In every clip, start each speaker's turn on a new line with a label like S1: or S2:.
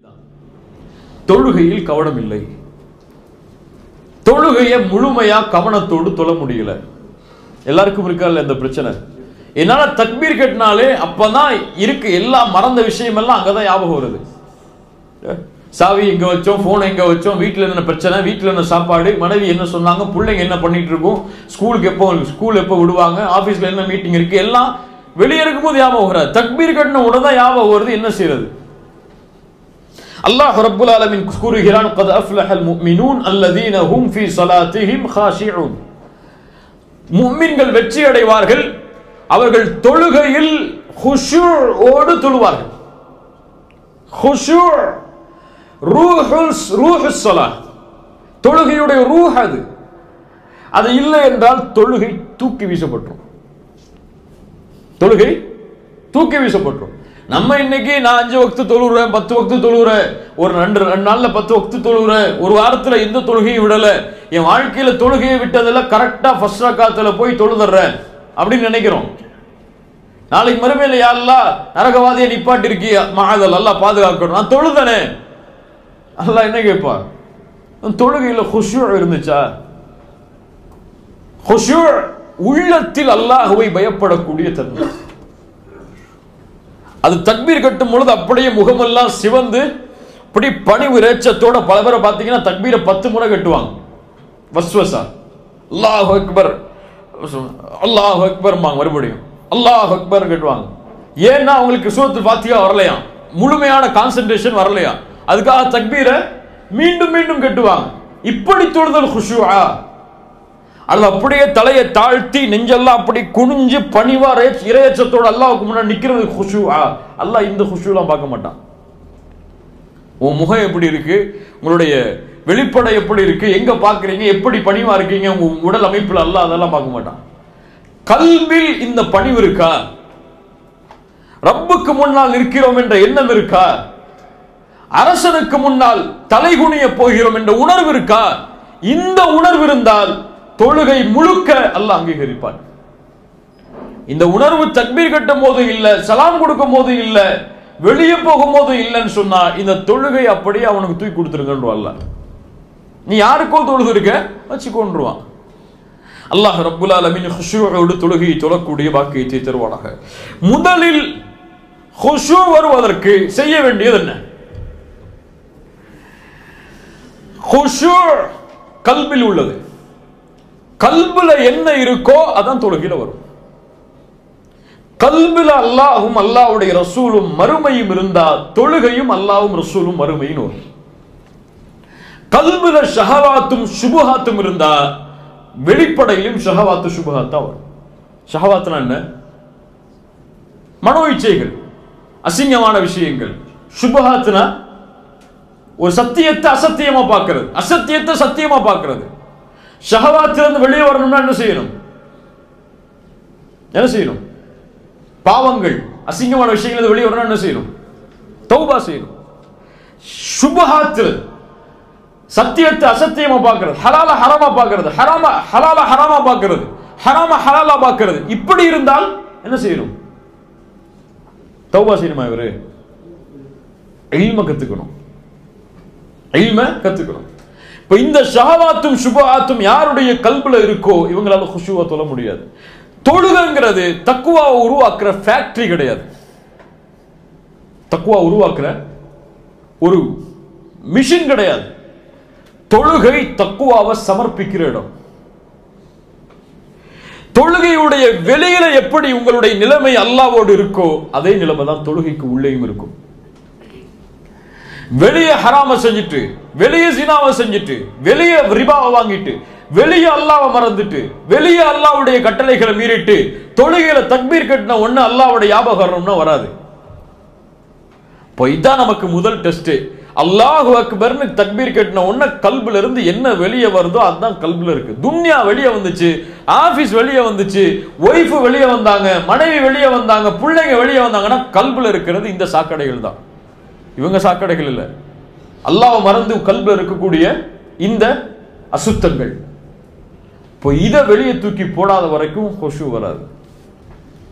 S1: தொழுகையில் கவனம் இல்லை தொழுகையை முழுமையா கவனத்தோடு தொழ முடியல எல்லாருக்கும் இருக்கா இந்த பிரச்சனை என்னால தக்பீர் கட்டினாலே அப்பதான் இருக்கு எல்லாம் மறந்த விஷயம் எல்லாம் அங்கதான் ஞாபகம் வருது சாவி எங்க வச்சோம் போன் எங்க வச்சோம் வீட்டுல என்ன பிரச்சனை வீட்டுல என்ன சாப்பாடு மனைவி என்ன சொன்னாங்க பிள்ளைங்க என்ன பண்ணிட்டு இருக்கும் ஸ்கூலுக்கு எப்போ ஸ்கூல் எப்போ விடுவாங்க ஆபீஸ்ல என்ன மீட்டிங் இருக்கு எல்லாம் வெளியே இருக்கும்போது ஞாபகம் வராது தக்பீர் கட்டின உடனே தான் ஞாபகம் வருது என்ன செய்யறது அல்லாஹ் ரப்புல் ஆலமீன் கூறுகிறான் قد أفلح المؤمنون الذين هم في صلاتهم خاشعون முஃமின்கள் வெற்றி அடைவார்கள் அவர்கள் தொழுகையில் ஓடு தொழுவார்கள் ஹுஷூ ரூஹுல் ரூஹுஸ் ஸலாத் தொழுகையுடைய ரூஹ் அது அது இல்லை என்றால் தொழுகை தூக்கி வீசப்பட்டுரும் தொழுகை தூக்கி வீசப்பட்டுரும் நம்ம இன்னைக்கு நான் அஞ்சு வக்து தொழுகிறேன் பத்து வக்து தொழுகிறேன் ஒரு ரெண்டு ரெண்டு நாள்ல பத்து வக்து தொழுகிறேன் ஒரு வாரத்துல எந்த தொழுகையும் விடல என் வாழ்க்கையில தொழுகையை விட்டதெல்லாம் கரெக்டா ஃபர்ஸ்ட் ரக்காத்துல போய் தொழுதுறேன் அப்படின்னு நினைக்கிறோம் நாளைக்கு மறுமையில யாரெல்லாம் நரகவாதியை நிப்பாட்டி இருக்கி மகாதல் அல்லா பாதுகாக்கணும் நான் தொழுதனே அல்லாஹ் என்ன கேட்பா தொழுகையில ஹுஷூ இருந்துச்சா ஹுஷூ உள்ளத்தில் அல்லாஹுவை பயப்படக்கூடிய தன்மை அது தக்பீர் கட்டும் பொழுது அப்படியே முகமெல்லாம் சிவந்து அப்படி பணிவு ரேச்சத்தோட பல பேரை பார்த்தீங்கன்னா தக்பீரை பத்து முறை கட்டுவாங்க வஸ்வசா அல்லாஹ் அக்பர் அல்லாஹ் அக்பர் மறுபடியும் அல்லாஹ் அக்பர் கட்டுவாங்க ஏன்னா அவங்களுக்கு சூரத்து பாத்தியா வரலையா முழுமையான கான்சென்ட்ரேஷன் வரலையா அதுக்காக தக்பீரை மீண்டும் மீண்டும் கட்டுவாங்க இப்படி தொழுதல் குஷுவா அது அப்படியே தலையை தாழ்த்தி நெஞ்செல்லாம் அப்படி குனிஞ்சு பணிவா இரையச்சத்தோட அல்லாவுக்கு முன்னாடி நிக்கிறது குஷுவா அல்லாஹ் இந்த குஷுலாம் பார்க்க மாட்டான் உன் முகம் எப்படி இருக்கு உங்களுடைய வெளிப்படை எப்படி இருக்கு எங்க பாக்குறீங்க எப்படி பணிவா இருக்கீங்க உங்க உடல் அமைப்புல அல்ல அதெல்லாம் பார்க்க மாட்டான் கல்வில் இந்த பணிவு இருக்கா ரப்புக்கு முன்னால் நிற்கிறோம் என்ற எண்ணம் இருக்கா அரசனுக்கு முன்னால் தலைகுனிய போகிறோம் என்ற உணர்வு இருக்கா இந்த உணர்வு இருந்தால் தொழுகை முழுக்க அல்ல அங்கீகரிப்பான் இந்த உணர்வு தக்பீர் கட்டும் போது இல்ல சலாம் கொடுக்கும் போது இல்ல வெளியே போகும் போது இல்லைன்னு சொன்னா இந்த தொழுகை அப்படியே அவனுக்கு தூக்கி கொடுத்துருங்கன்றவல்ல நீ யாருக்கோ தொழுது இருக்க வச்சுக்கொண்டுருவான் அல்லாஹ் ரப்புல் ஆலமின் ஹுஷூவோடு தொழுகையை தொழக்கூடிய வாக்கியத்தை தருவானாக முதலில் ஹுஷூ வருவதற்கு செய்ய வேண்டியது என்ன ஹுஷூ கல்பில் உள்ளது கல்புல என்ன இருக்கோ அதான் தொழுகையில வரும் கல்புல அல்லாஹும் அல்லாவுடைய ரசூலும் மறுமையும் இருந்தா தொழுகையும் அல்லாவும் ரசூலும் மறுமையும் வரும் கல்புல ஷஹவாத்தும் சுபுஹாத்தும் இருந்தா வெளிப்படையிலும் ஷஹவாத்து சுபுஹாத்தா வரும் ஷஹவாத்துனா என்ன மனோ இச்சைகள் அசிங்கமான விஷயங்கள் சுபஹாத்துனா ஒரு சத்தியத்தை அசத்தியமா பார்க்கிறது அசத்தியத்தை சத்தியமா பார்க்கிறது ஷஹவாத்திலிருந்து வெளியே வரணும்னா என்ன செய்யணும் என்ன செய்யணும் பாவங்கள் அசிங்கமான விஷயங்கள் வெளியே வரணும் என்ன செய்யணும் தௌபா செய்யணும் சுபஹாத்து சத்தியத்தை அசத்தியமா பார்க்கிறது ஹலால ஹராமா பார்க்கிறது ஹராமா ஹலால ஹராமா பார்க்கிறது ஹராமா ஹலாலா பார்க்கிறது இப்படி இருந்தால் என்ன செய்யணும் தௌபா செய்யணுமா இவரு எல்ம கத்துக்கணும் எல்ம கத்துக்கணும் இப்ப இந்த ஷஹவாத்தும் சுபஹாத்தும் யாருடைய கல்புல இருக்கோ இவங்களால குஷுவா தொழ முடியாது தொழுகங்கிறது தக்குவா உருவாக்குற ஃபேக்டரி கிடையாது தக்குவா உருவாக்குற ஒரு மிஷின் கிடையாது தொழுகை தக்குவாவை சமர்ப்பிக்கிற இடம் தொழுகையுடைய வெளியில எப்படி உங்களுடைய நிலைமை அல்லாவோடு இருக்கோ அதே நிலைமை தான் தொழுகைக்கு உள்ளேயும் இருக்கும் வெளியே ஹராம செஞ்சுட்டு வெளியே சினாவை செஞ்சுட்டு வெளியே ரிபாவை வாங்கிட்டு வெளியே அல்லாவை மறந்துட்டு வெளியே அல்லாவுடைய கட்டளைகளை மீறிட்டு தொழுகையில தக்பீர் கட்டின ஒண்ணு அல்லாவுடைய ஞாபகம்னா வராது இப்போ இதான் நமக்கு முதல் டெஸ்ட் அல்லாஹு அக்பர்னு தக்பீர் கட்டின உடனே கல்புல இருந்து என்ன வெளியே வருதோ அதுதான் கல்புல இருக்கு துன்யா வெளியே வந்துச்சு ஆபீஸ் வெளியே வந்துச்சு ஒய்ஃப் வெளியே வந்தாங்க மனைவி வெளியே வந்தாங்க பிள்ளைங்க வெளியே வந்தாங்கன்னா கல்புல இருக்கிறது இந்த சாக்கடைகள் தான் இவங்க சாக்கடைகள் இல்லை அல்லாஹ் மறந்து கல்புல இருக்கக்கூடிய இந்த அசுத்தங்கள் இப்போ இதை வெளியே தூக்கி போடாத வரைக்கும் கொசு வராது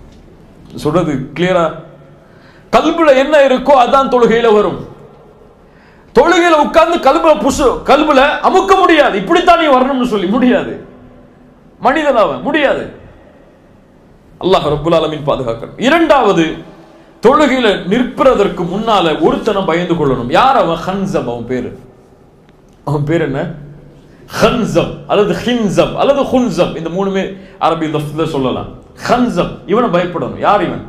S1: சொல்றது கிளியரா கல்புல என்ன இருக்கோ அதான் தொழுகையில வரும் தொழுகையில உட்கார்ந்து கல்புல புசு கல்புல அமுக்க முடியாது இப்படித்தான் நீ வரணும்னு சொல்லி முடியாது மனிதன் அவன் முடியாது அல்லாஹ் ரப்புல் ஆலமீன் பாதுகாக்கணும் இரண்டாவது தொழுகையில நிற்பதற்கு முன்னால ஒருத்தனை பயந்து கொள்ளணும் யார் அவன் ஹன்சம் அவன் பேரு அவன் பேர் என்ன ஹன்சம் அல்லது ஹின்சம் அல்லது ஹுன்சம் இந்த மூணுமே அரபி லஃப்ல சொல்லலாம் ஹன்சம் இவனை பயப்படணும் யார் இவன்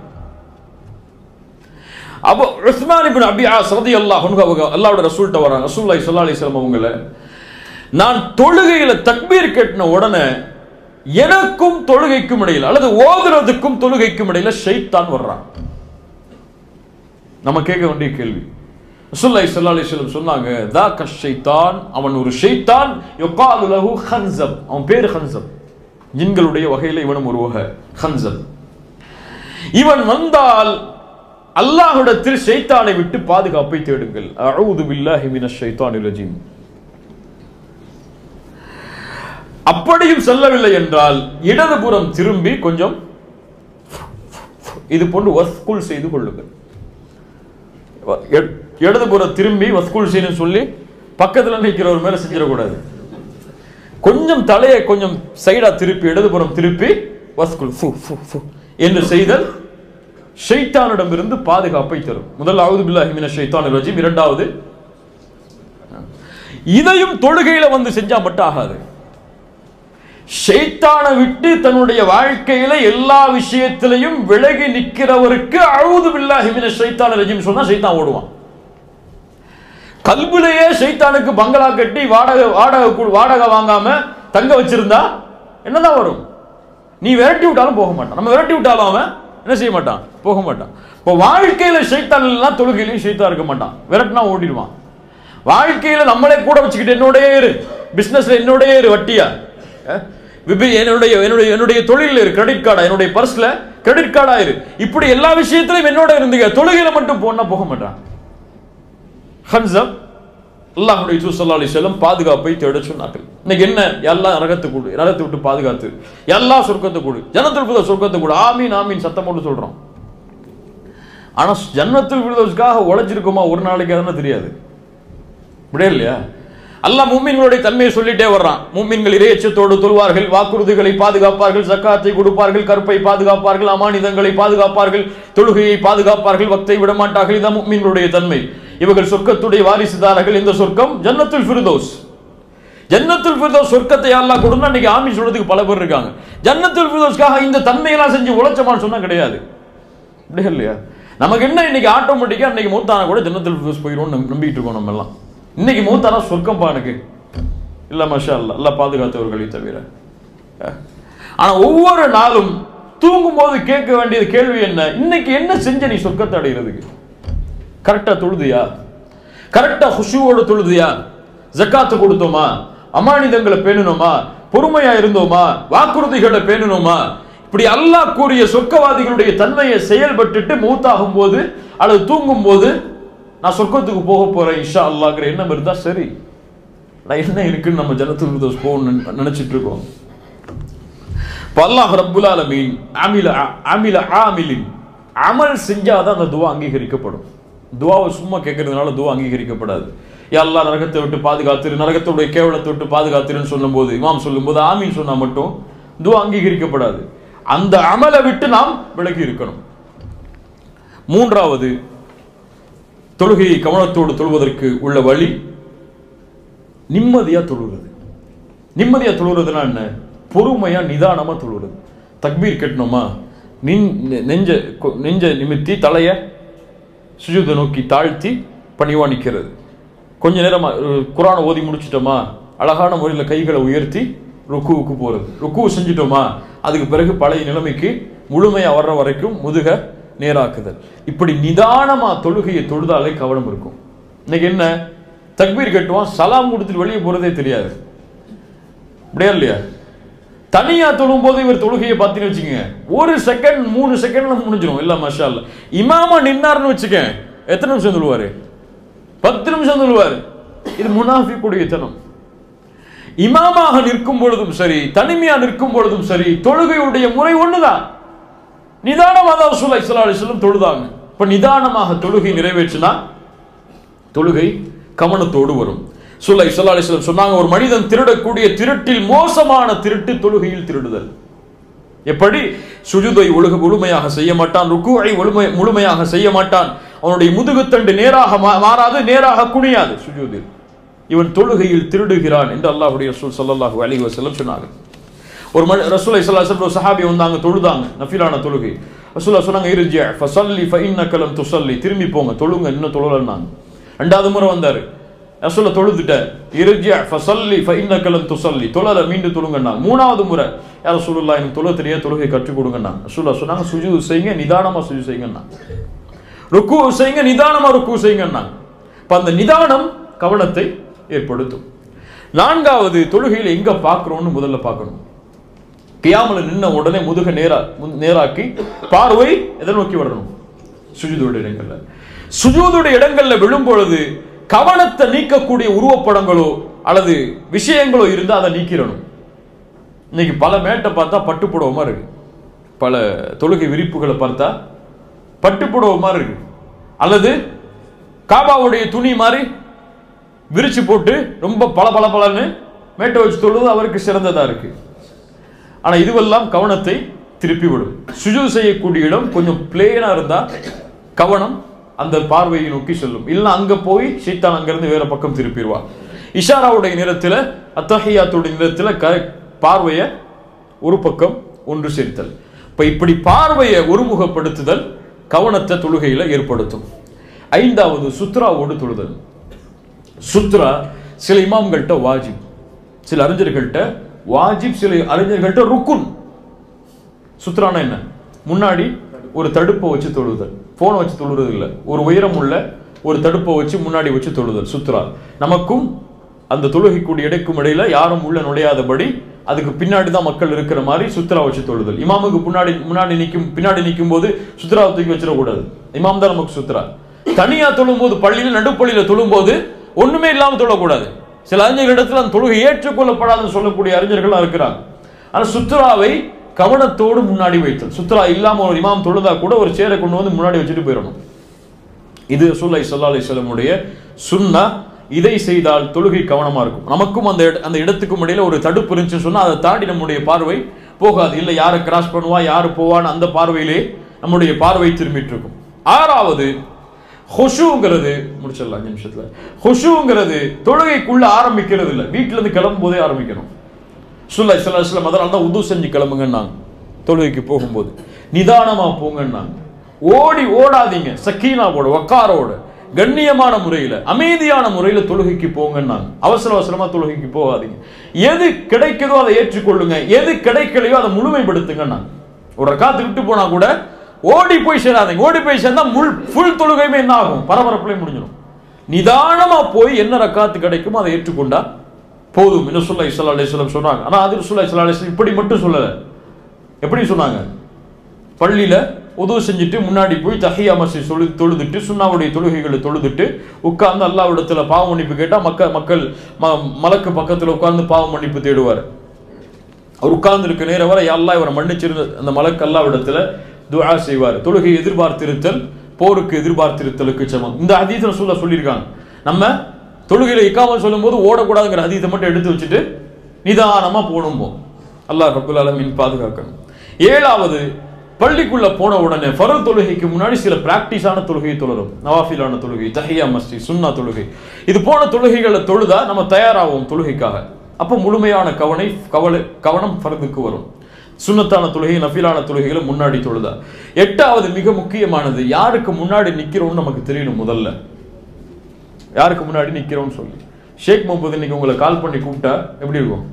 S1: அப்போ உஸ்மான் இப்னு அபி ஆஸ் ரலியல்லாஹு அன்ஹு அவங்க அல்லாஹ்வோட ரசூல்ட்ட வராங்க ரசூலுல்லாஹி ஸல்லல்லாஹு அலைஹி வஸல்லம் அவங்கள நான் தொழுகையில தக்பீர் கட்டின உடனே எனக்கும் தொழுகைக்கும் இடையில அல்லது ஓதுறதுக்கும் தொழுகைக்கும் இடையில ஷைத்தான் வர்றான் நம்ம கேட்க வேண்டிய கேள்வி ரசூலுல்லாஹி ஸல்லல்லாஹு அலைஹி வஸல்லம் சொன்னாங்க தாக்க ஷைத்தான் அவன் ஒரு ஷைத்தான் யுகாலு லஹு ஹன்சப் அவன் பேர் ஹன்சப் ஜின்களுடைய வகையில இவனும் ஒரு வகை ஹன்சப் இவன் வந்தால் அல்லாஹ்விடத்தில் ஷைத்தானை விட்டு பாதுகாப்பை தேடுங்கள் அஊது பில்லாஹி மினஷ் ஷைத்தானிர் ரஜீம் அப்படியும் செல்லவில்லை என்றால் இடதுபுறம் திரும்பி கொஞ்சம் இது போன்று வஸ்குல் செய்து கொள்ளுங்கள் எ- இடதுபுறம் திரும்பி வஸ்குல் செய்யணும்னு சொல்லி பக்கத்துல நிற்கிறவர் மேல செஞ்சிடக்கூடாது கொஞ்சம் தலையை கொஞ்சம் சைடா திருப்பி இடதுபுறம் திருப்பி வஸ்குல் ஃபு ஃபு ஃபு என்று செய்தல் ஷைத்தானிடமிருந்து பாதுகாப்பை தரும் முதல் அவுது பில்லாஹி மினஷ் ஷைத்தானிர் ரஜீம் இரண்டாவது இதையும் தொழுகையில வந்து செஞ்சா மட்டும் ஆகாது ஷைத்தானை விட்டு தன்னுடைய வாழ்க்கையில எல்லா விஷயத்திலையும் விலகி நிற்கிறவருக்கு அழுது பில்லாஹி மினஷ் ஷைத்தானிர் ரஜீம் சொன்னா ஷைத்தான் ஓடுவான் கல்புலையே ஷைத்தானுக்கு பங்களா கட்டி வாடகை வாடகை கு- வாடகை வாங்காம தங்க வச்சிருந்தா என்னதான் வரும் நீ விரட்டி விட்டாலும் போக மாட்டான் நம்ம விரட்டி விட்டாலும் அவன் என்ன செய்ய மாட்டான் போக மாட்டான் இப்போ வாழ்க்கையில ஷைத்தான் இல்லைன்னா தொழுகையிலையும் ஷைத்தான் இருக்க மாட்டான் விரட்டினா ஓடிடுவான் வாழ்க்கையில நம்மளே கூட வச்சுக்கிட்டு என்னோடயே இரு பிசினஸ்ல என்னோடயே இரு வட்டியா அஹ், விபி- என்னுடைய என்னுடைய என்னுடைய தொழில் இரு கிரெடிட் கார்டா என்னுடைய பர்ஸ்ல கிரெடிட் கார்டா இரு இப்படி எல்லா விஷயத்திலையும் என்னோட இருந்துங்க தொழுகையில மட்டும் போனா போக மாட்டான் ஹன்சம் அல்லாஹ்வுடைய தூதர் ஸல்லல்லாஹு அலைஹி வஸல்லம் பாதுகாப்பை தேட சொன்னார்கள் இன்னைக்கு என்ன எல்லாம் நரகத்தை கூடு நரகத்தை விட்டு பாதுகாத்து எல்லா சொர்க்கத்தை கூடு ஜன்னத்துல் ஃபிர்தௌஸ் சொர்க்கத்தை கூடு ஆமீன் ஆமீன் சத்தம் போட்டு சொல்றோம் ஆனா ஜன்னத்துல் ஃபிர்தௌஸ்க்காக உழைச்சிருக்கோமா ஒரு நாளைக்கு அதெல்லாம் தெரியாது இப்படியே இல்லையா அல்லாஹ் மூமின்களுடைய தன்மையை சொல்லிட்டே வர்றான் மூமின்கள் இறையச்சத்தோடு தொழுவார்கள் வாக்குறுதிகளை பாதுகாப்பார்கள் சக்காத்தை கொடுப்பார்கள் கற்பை பாதுகாப்பார்கள் அமானிதங்களை பாதுகாப்பார்கள் தொழுகையை பாதுகாப்பார்கள் வக்தை விடமாட்டார்கள் இதான் மூமின்களுடைய தன்மை இவர்கள் சொர்க்கத்துடைய வாரிசுதாரர்கள் இந்த சொர்க்கம் ஜன்னத்துல் ஃபிர்தௌஸ் ஜன்னத்துல் ஃபிர்தௌஸ் சொர்க்கத்தை அல்லாஹ் கொடுனா இன்னைக்கு ஆமீன் சொல்றதுக்கு பல பேர் இருக்காங்க ஜன்னத்துல் ஃபிர்தௌஸ்க்காக இந்த தன்மையெல்லாம் செஞ்சு உழைச்சமான்னு சொன்னா கிடையாது அப்படியே இல்லையா நமக்கு என்ன இன்னைக்கு ஆட்டோமேட்டிக்கா இன்னைக்கு மூத்தானா கூட ஜன்னத்துல் ஃபிர்தௌஸ் போயிடும்னு நம்பி- நம்பிட்டு இருக்கோம் நம்ம எல்லாம் இன்னைக்கு மூத்தானா சொர்க்கம் பா எனக்கு இல்ல மஷா அல்லா எல்லாம் பாதுகாத்தவர்களை தவிர அஹ். ஆனா ஒவ்வொரு நாளும் தூங்கும் போது கேட்க வேண்டியது கேள்வி என்ன இன்னைக்கு என்ன செஞ்ச நீ சொர்க்கத்தை அடைகிறதுக்கு கரெக்டா தொழுதியா கரெக்டா ஹுஷுவோடு தொழுதியா ஜக்காத்து கொடுத்தோமா அமானிதங்களை பேணணுமா பொறுமையா இருந்தோமா வாக்குறுதிகளை பேணணுமா இப்படி அல்லாஹ் கூறிய சொர்க்கவாதிகளுடைய தன்மையை செயல்பட்டுட்டு மூத்தாகும் போது அல்லது தூங்கும் போது நான் சொர்க்கத்துக்கு போக போறேன் இஷா அல்லாஹ்ங்கிற எண்ணம் இருந்தா சரி நான் என்ன இருக்குன்னு நம்ம ஜனத்துல் தோஸ் போகணும்னு நினைச்சிட்டு இருக்கோம் இப்ப அல்லாஹ் ரப்புல் ஆலமீன் அமில அமில ஆமிலின் அமல் செஞ்சாதான் அந்த துவா அங்கீகரிக்கப்படும் துவாவை சும்மா கேட்கறதுனால துவா அங்கீகரிக்கப்படாது யா அல்லாஹ் நரகத்தை விட்டு பாதுகாத்திரு நரகத்துடைய கேவலத்தை விட்டு பாதுகாத்திருன்னு சொல்லும்போது இமாம் சொல்லும்போது ஆமீன் சொன்னா மட்டும் துவா அங்கீகரிக்கப்படாது அந்த அமலை விட்டு நாம் விலகி இருக்கணும் மூன்றாவது தொழுகையை கவனத்தோடு தொழுவதற்கு உள்ள வழி நிம்மதியா தொழுகிறது நிம்மதியா தொழுகிறதுனா என்ன பொறுமையா நிதானமா தொழுகிறது தக்பீர் கட்டணுமா நின்- நெஞ்ச கொ- நெஞ்ச நிமித்தி தலைய சுஜூத நோக்கி தாழ்த்தி பணிவா நிற்கிறது கொஞ்ச நேரம் குரானை ஓதி முடிச்சிட்டோமா அழகான முறையில் கைகளை உயர்த்தி ருக்குவுக்கு போறது ருக்கு செஞ்சிட்டோமா அதுக்கு பிறகு பழைய நிலைமைக்கு முழுமையா வர்ற வரைக்கும் முதுக நேராக்குதல் இப்படி நிதானமா தொழுகையை தொழுதாலே கவனம் இருக்கும் இன்னைக்கு என்ன தக்பீர் கட்டுவான் சலாம் கொடுத்துட்டு வெளியே போறதே தெரியாது அப்படியா இல்லையா தனியா தொழும் போது இவர் தொழுகையை பார்த்தீங்கன்னு வச்சுக்கோங்க ஒரு செகண்ட் மூணு செகண்ட்ல முடிஞ்சிடும் இல்ல மஷா அல்ல இமாமா நின்னாருன்னு வச்சுக்க எத்தனை நிமிஷம் சொல்லுவாரு பத்து நிமிஷம் சொல்லுவாரு இது முனாஃபிக்குடைய தனம் இமாமாக நிற்கும் பொழுதும் சரி தனிமையா நிற்கும் பொழுதும் சரி தொழுகையுடைய முறை ஒண்ணுதான் நிதானமாக தான் ரசூலுல்லாஹி ஸல்லல்லாஹு அலைஹி வஸல்லம் தொழுதாங்க இப்ப நிதானமாக தொழுகை நிறைவேற்றினா தொழுகை கவனத்தோடு வரும் சுல்லை சொல்லா அலிஸ்லம் சொன்னாங்க ஒரு மனிதன் திருடக்கூடிய திருட்டில் மோசமான திருட்டு தொழுகையில் திருடுதல் எப்படி சுஜுதை ஒழுக முழுமையாக செய்ய மாட்டான் ருக்குவை முழுமை முழுமையாக செய்ய மாட்டான் அவனுடைய முதுகுத்தண்டு நேராக மா- மாறாது நேராக குனியாது சுஜூதில் இவன் தொழுகையில் திருடுகிறான் என்று அல்லாஹ்வுடைய ரசூல் ஸல்லல்லாஹு அலைஹி வஸல்லம் சொன்னாங்க ஒரு மணி ரசூலை ஸல்லல்லாஹு ஒரு சஹாபி வந்தாங்க தொழுதாங்க நஃபிலான தொழுகை ரசூலா சொன்னாங்க இருஜி ஃபஸல்லி ஃபஇன்னக லம் துஸல்லி திரும்பி போங்க தொழுங்க இன்னும் தொழலன்னாங்க ரெண்டாவது முறை வந்தாரு ரசூல தொழுதுட்ட இருஜி ஃபஸல்லி ஃபஇன்னக லம் துஸல்லி தொழல மீண்டும் தொழுங்கன்னாங்க மூணாவது முறை யா ரசூலுல்லாஹ் எனக்கு தொழ தெரியாது தொழுகை கற்றுக் கொடுங்கன்னாங்க ரசூலா சொன்னாங்க சுஜூது செய்யுங்க நிதானமா சுஜூது செய்யுங்கன்னாங்க ருக்கு செய்யுங்க நிதானமா ருக்கு செய்யுங்கன்னாங்க அப்ப அந்த நிதானம் கவனத்தை ஏற்படுத்தும் நான்காவது தொழுகையில் எங்க பார்க்கிறோம்னு முதல்ல பார்க்கணும் கியாமல நின்ன உடனே முதுக நேரா முன்- நேராக்கி பார்வை எதை நோக்கி வரணும் சுஜூதோட இடங்கள்ல சுஜூதோட இடங்கள்ல விழும் பொழுது கவனத்தை நீக்கக்கூடிய உருவப்படங்களோ அல்லது விஷயங்களோ இருந்தா அதை நீக்கிடணும் இன்னைக்கு பல மேட்டை பார்த்தா பட்டுப்புடவை மாதிரி இருக்கு பல தொழுகை விரிப்புகளை பார்த்தா பட்டுப்புடவை மாதிரி இருக்கு அல்லது காபாவுடைய துணி மாதிரி விரிச்சு போட்டு ரொம்ப பல பல பலன்னு மேட்டை வச்சு தொழுது அவருக்கு சிறந்ததா இருக்கு ஆனா இதுவெல்லாம் கவனத்தை திருப்பி விடும் சுஜு செய்யக்கூடிய இடம் கொஞ்சம் பிளேனா இருந்தா கவனம் அந்த பார்வையை நோக்கி செல்லும் இல்ல அங்க போய் ஷைத்தான் அங்கிருந்து வேற பக்கம் திருப்பிடுவா இஷாராவுடைய நேரத்துல அத்தஹியாத்துடைய நேரத்துல க பார்வையை ஒரு பக்கம் ஒன்று சேர்த்தல் இப்ப இப்படி பார்வையை ஒருமுகப்படுத்துதல் கவனத்தை தொழுகையில ஏற்படுத்தும் ஐந்தாவது சுத்ராவோடு தொழுதல் சுத்ரா சில இமாம்கள்ட்ட வாஜிப் சில அறிஞர்கள்ட்ட வாஜிப் சில அறிஞர்கள்ட்ட ருக்குன் சுத்ரானா என்ன முன்னாடி ஒரு தடுப்பை வச்சு தொழுதல் போனை வச்சு தொழுறது இல்ல ஒரு உயரம் உள்ள ஒரு தடுப்பை வச்சு முன்னாடி வச்சு தொழுதல் சுத்ரா நமக்கும் அந்த தொழுகைக்கூடிய இடைக்கும் இடையில யாரும் உள்ள நுழையாதபடி அதுக்கு பின்னாடி தான் மக்கள் இருக்கிற மாதிரி சுத்ரா வச்சு தொழுதல் இமாமுக்கு முன்னாடி முன்னாடி நிற்கும் பின்னாடி நிற்கும் போது சுத்ரா தூக்கி வச்சிடக்கூடாது இமாம் தான் நமக்கு சுத்ரா தனியா தொழும்போது பள்ளியில் நடுப்பள்ளியில தொழும்போது ஒண்ணுமே இல்லாம தொழக்கூடாது சில அறிஞர்களிடத்தில் அந்த தொழுகை ஏற்றுக்கொள்ளப்படாதுன்னு சொல்லக்கூடிய அறிஞர்கள்லாம் இருக்கிறாங்க ஆனா சுத்ராவை கவனத்தோடு முன்னாடி வைத்தல் சுத்ரா இல்லாம ஒரு இமாம் தொழுதா கூட ஒரு சேரை கொண்டு வந்து முன்னாடி வச்சுட்டு போயிடணும் இது ரசூலுல்லாஹி ஸல்லல்லாஹு அலைஹி வஸல்லமுடைய சுன்னா இதை செய்தால் தொழுகை கவனமா இருக்கும் நமக்கும் அந்த இட- அந்த இடத்துக்கும் இடையில ஒரு தடுப்பு இருந்துச்சுன்னு சொன்னா அதை தாண்டி நம்முடைய பார்வை போகாது இல்ல யாரை கிராஸ் பண்ணுவா யாரு போவான்னு அந்த பார்வையிலே நம்முடைய பார்வை திரும்பிட்டு இருக்கும் ஆறாவது ஹுஷுங்கிறது முடிச்சிடலாம் அஞ்சு நிமிஷத்துல ஹுஷுங்கிறது தொழுகைக்குள்ள ஆரம்பிக்கிறது இல்ல வீட்டுல இருந்து கிளம்பும் போதே ஆரம்பிக்கணும் சுல்லா சில அதனால தான் உது செஞ்சு கிளம்புங்கன்னாங்க தொழுகைக்கு போகும்போது நிதானமா போங்கன்னாங்க ஓடி ஓடாதீங்க சக்கீனாவோட வக்காரோட கண்ணியமான முறையில அமைதியான முறையில தொழுகைக்கு போங்கன்னாங்க அவசர அவசரமா தொழுகைக்கு போகாதீங்க எது கிடைக்குதோ அதை ஏற்றுக்கொள்ளுங்க எது கிடைக்கலையோ அதை முழுமைப்படுத்துங்கன்னாங்க ஒரு ரக்காத்து விட்டு போனா கூட ஓடி போய் சேராதீங்க ஓடி போய் சேர்ந்தா முள் ஃபுல் தொழுகையுமே என்ன ஆகும் பரபரப்புலயே முடிஞ்சிடும் நிதானமா போய் என்ன ரக்காத்து கிடைக்குமோ அதை ஏற்றுக்கொண்டா போதும் என்ன சொல்ல இஸ்லா அலிஸ்லாம் சொன்னாங்க ஆனா அது சொல்ல இஸ்லா அலிஸ்லாம் இப்படி மட்டும் சொல்லல எப்படி சொன்னாங்க பள்ளியில உதவு செஞ்சுட்டு முன்னாடி போய் தஹியா மஸ்ஜித் சொல்லி தொழுதுட்டு சுன்னாவுடைய தொழுகைகளை தொழுதுட்டு உட்கார்ந்து அல்லாவிடத்துல பாவ மன்னிப்பு கேட்டா மக்கள் மக்கள் ம- மலக்கு பக்கத்துல உட்கார்ந்து பாவ மன்னிப்பு தேடுவார் அவர் உட்கார்ந்து இருக்க நேரம் வரை அல்லாஹ் இவரை மன்னிச்சிருந்த அந்த மலக்கு அல்லாவிடத்துல துஆ செய்வார் தொழுகை எதிர்பார்த்திருத்தல் போருக்கு எதிர்பார்த்திருத்தலுக்கு சமம் இந்த ஹதீஸ் ரசூலுல்லாஹ் சொல்லியிருக்காங்க நம்ம தொழுகையில இக்காமல் சொல்லும்போது ஓடக்கூடாதுங்கிற ஹதீஸை மட்டும் எடுத்து வச்சுட்டு நிதானமா போகணும் அல்லாஹ் ரப்புல் ஆலமீன் பாதுகாக்கணும் ஏழாவது பள்ளிக்குள்ள போன உடனே ஃபரல் தொழுகைக்கு முன்னாடி சில பிராக்டிஸான தொழுகை தொழுறோம் நவாஃபிலான தொழுகை தஹியா மஸ்ஜித் சுன்னா தொழுகை இது போன தொழுகைகளை தொழுதா நம்ம தயாராகும் தொழுகைக்காக அப்போ முழுமையான கவனை கவலை கவனம் ஃபர்துக்கு வரும் சுன்னத்தான தொழுகை நஃபிலான தொழுகைகளை முன்னாடி தொழுதா எட்டாவது மிக முக்கியமானது யாருக்கு முன்னாடி நிக்கிறோம்னு நமக்கு தெரியணும் முதல்ல யாருக்கு முன்னாடி நிக்கிறோம்னு சொல்லி ஷேக் முகமது இன்னைக்கு உங்களை கால் பண்ணி கூப்பிட்டா எப்படி இருக்கும்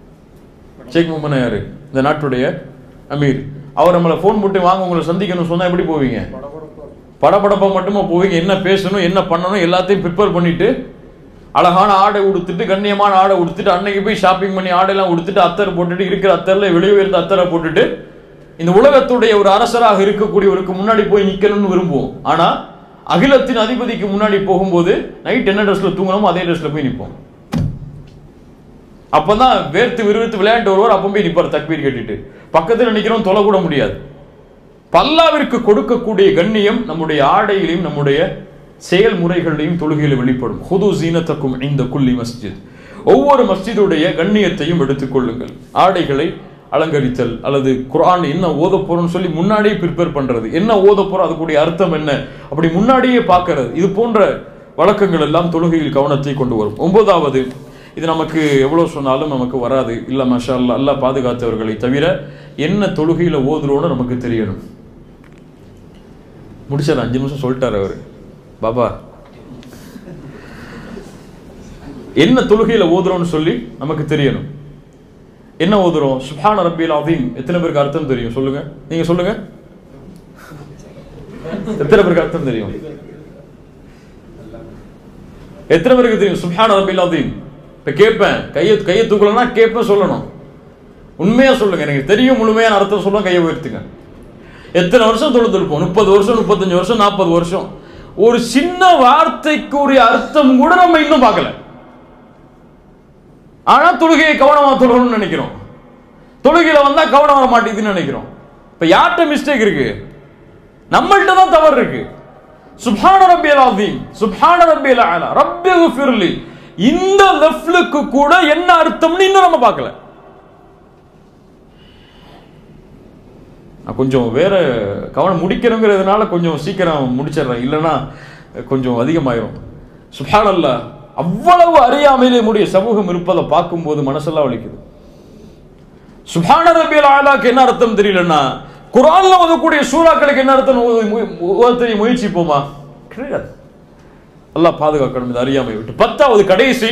S1: ஷேக் முகமது யாரு இந்த நாட்டுடைய அமீர் அவர் நம்மளை ஃபோன் போட்டு வாங்க உங்களை சந்திக்கணும் சொன்னா எப்படி போவீங்க படபடப்பா மட்டுமா போவீங்க என்ன பேசணும் என்ன பண்ணணும் எல்லாத்தையும் ப்ரிப்பேர் பண்ணிட்டு அழகான ஆடை உடுத்துட்டு கண்ணியமான ஆடை உடுத்துட்டு அன்னைக்கு போய் ஷாப்பிங் பண்ணி ஆடையெல்லாம் உடுத்துட்டு அத்தர் போட்டுட்டு இருக்கிற அத்தர்ல வெளியே இருந்த அத்தரை போட்டுட்டு இந்த உலகத்துடைய ஒரு அரசராக இருக்கக்கூடியவருக்கு முன்னாடி போய் நிக்கணும்னு விரும்புவோம் ஆனா அகிலத்தின் அதிபதிக்கு முன்னாடி போகும்போது நைட் என்ன ட்ரெஸ்ல தூங்கணுமோ அதே ட்ரெஸ்ல போய் நிற்போம் அப்பதான் வேர்த்து விறுவிறுத்து விளையாண்டு வருவார் அப்போ போய் நிப்பார் தக்பீர் கேட்டுட்டு பக்கத்துல நிக்கிறோம் தொலை கூட முடியாது பல்லாவிற்கு கொடுக்கக்கூடிய கண்ணியம் நம்முடைய ஆடையிலையும் நம்முடைய செயல்முறைகளையும் தொழுகையில் வெளிப்படும் ஹுது ஜீனத்தக்கும் இந்த குல்லி மஸ்ஜித் ஒவ்வொரு மஸ்ஜிதுடைய கண்ணியத்தையும் எடுத்துக்கொள்ளுங்கள் ஆடைகளை அலங்கரித்தல் அல்லது குர்ஆன் என்ன ஓத போறோம்னு சொல்லி முன்னாடியே ப்ரிப்பேர் பண்றது என்ன ஓத போறோம் அதுக்குடைய அர்த்தம் என்ன அப்படி முன்னாடியே பார்க்கறது இது போன்ற வழக்கங்கள் எல்லாம் தொழுகையில் கவனத்தை கொண்டு வரும் ஒன்பதாவது இது நமக்கு எவ்வளோ சொன்னாலும் நமக்கு வராது இல்லை மஷா அல்லா அல்லாஹ் பாதுகாத்தவர்களை தவிர என்ன தொழுகையில் ஓதுறோன்னு நமக்கு தெரியணும் முடிச்சார் அஞ்சு நிமிஷம் சொல்லிட்டார் அவர் பாபா என்ன தொழுகையில் ஓதுறோம்னு சொல்லி நமக்கு தெரியணும் என்ன ஓதுறோம் சுப்ஹான ரப்பியல் அதீம் எத்தனை பேருக்கு அர்த்தம் தெரியும் சொல்லுங்க நீங்க சொல்லுங்க எத்தனை பேருக்கு அர்த்தம் தெரியும் எத்தனை பேருக்கு தெரியும் சுப்ஹான ரப்பியல் அதீம் இப்ப கேட்பேன் கையை கையை தூக்கலன்னா கேட்பேன் சொல்லணும் உண்மையா சொல்லுங்க எனக்கு தெரியும் முழுமையான அர்த்தம் சொல்ல கையை உயர்த்துங்க எத்தனை வருஷம் தொழுதுருப்போம் முப்பது வருஷம் முப்பத்தஞ்சு வருஷம் நாற்பது வருஷம் ஒரு சின்ன வார்த்தைக்குரிய அர்த்தம் கூட நம்ம இன்னும் பார்க்கல ஆனா தொழுகையை கவனமா தொழுகணும்னு நினைக்கிறோம் தொழுகையில வந்தா கவனம் வர மாட்டேங்குதுன்னு நினைக்கிறோம் இப்ப யார்கிட்ட மிஸ்டேக் இருக்கு நம்மள்ட்ட தான் தவறு இருக்கு சுப்ஹான ரப்பியல் அதீம் சுப்ஹான ரப்பியல் அலா ரப்பி ஃபிர்லி இந்த லெஃப்லுக்கு கூட என்ன அர்த்தம்னு இன்னும் நம்ம பார்க்கல நான் கொஞ்சம் வேற கவனம் முடிக்கணுங்கிறதுனால கொஞ்சம் சீக்கிரம் முடிச்சிடுறேன் இல்லைன்னா கொஞ்சம் அதிகமாயிரும் சுப்ஹானல்லாஹ் அவ்வளவு அறியாமையிலே முடிய சமூகம் இருப்பதை பார்க்கும்போது மனசெல்லாம் வலிக்குது சுபான ரபியல் ஆலாக்கு என்ன அர்த்தம் தெரியலன்னா குரான்ல ஓதக்கூடிய சூறாக்களுக்கு என்ன அர்த்தம் ஓத- மு- ஓத தெரிய முயற்சிப்போமா கிடையாது அல்லாஹ் பாதுகாக்கணும் இந்த அறியாமை விட்டு பத்தாவது கடைசி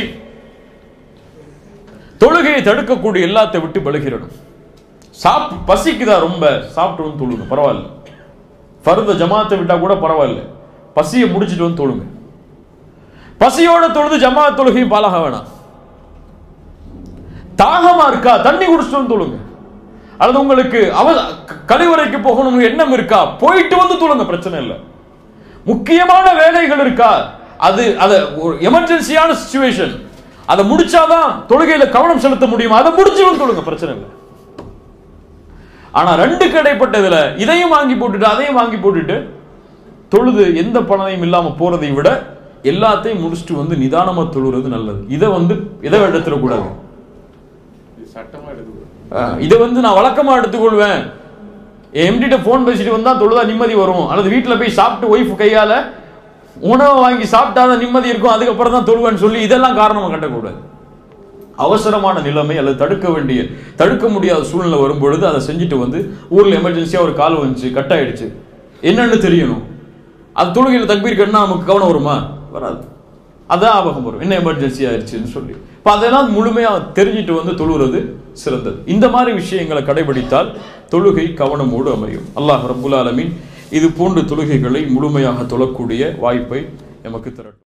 S1: தொழுகையை தடுக்கக்கூடிய எல்லாத்தை விட்டு விலகிடணும் சாப் பசிக்குதா ரொம்ப சாப்பிட்டு வந்து தொழுங்க பரவாயில்ல ஃபர்த ஜமாத்தை விட்டா கூட பரவாயில்ல பசியை முடிச்சிட்டு வந்து தொழுங்க பசியோட தொழுது ஜமாத் தொழுகையும் பாலாக வேணாம் தாகமா இருக்கா தண்ணி குடிச்சிட்டு வந்து தொழுங்க அல்லது உங்களுக்கு அவ க- கழிவறைக்கு போகணும்னு எண்ணம் இருக்கா போயிட்டு வந்து தொழுங்க பிரச்சனை இல்லை முக்கியமான வேலைகள் இருக்கா அது அது ஒரு எமர்ஜென்சியான சுச்சுவேஷன் அதை முடிச்சாதான் தொழுகையில கவனம் செலுத்த முடியும் அதை முடிச்சு வந்து தொழுங்க பிரச்சனை இல்லை ஆனா ரெண்டு கடைப்பட்டதுல இதையும் வாங்கி போட்டுட்டு அதையும் வாங்கி போட்டுட்டு தொழுது எந்த பலனையும் இல்லாம போறதை விட எல்லாத்தையும் முடிச்சுட்டு வந்து நிதானமா தொழுறது நல்லது இதை வந்து இதை எடுத்துடக்கூடாது
S2: சட்டமா எடுத்துக்கூடாது
S1: அஹ் இதை வந்து நான் வழக்கமா எடுத்துக்கொள்வேன் எம்டிட்ட ஃபோன் பேசிட்டு வந்தா தொழுதா நிம்மதி வரும் அல்லது வீட்டில் போய் சாப்பிட்டு ஒய்ஃப் கையால உணவை வாங்கி சாப்பிட்டாதான் நிம்மதி இருக்கும் அதுக்கப்புறம் தான் தொழுவேன்னு சொல்லி இதெல்லாம் காரணமா கட்டக்கூடாது அவசரமான நிலைமை அல்லது தடுக்க வேண்டிய தடுக்க முடியாத சூழ்நிலை வரும்பொழுது அதை செஞ்சுட்டு வந்து ஊர்ல எமர்ஜென்சியா ஒரு கால் வந்துச்சு கட் ஆயிடுச்சு என்னன்னு தெரியணும் அது தொழுகையில் தக்பீர் கட்டினா நமக்கு கவனம் வருமா வராது அதான் ஆபகம் வரும் என்ன எமர்ஜென்சி ஆயிடுச்சுன்னு சொல்லி இப்போ அதெல்லாம் முழுமையா தெரிஞ்சிட்டு வந்து தொழுகிறது சிறந்தது இந்த மாதிரி விஷயங்களை கடைபிடித்தால் தொழுகை கவனமோடு அமையும் அல்லாஹ் ரப்புல் ஆலமீன் இது போன்ற தொழுகைகளை முழுமையாக தொழக்கூடிய வாய்ப்பை எமக்கு தரட்டும்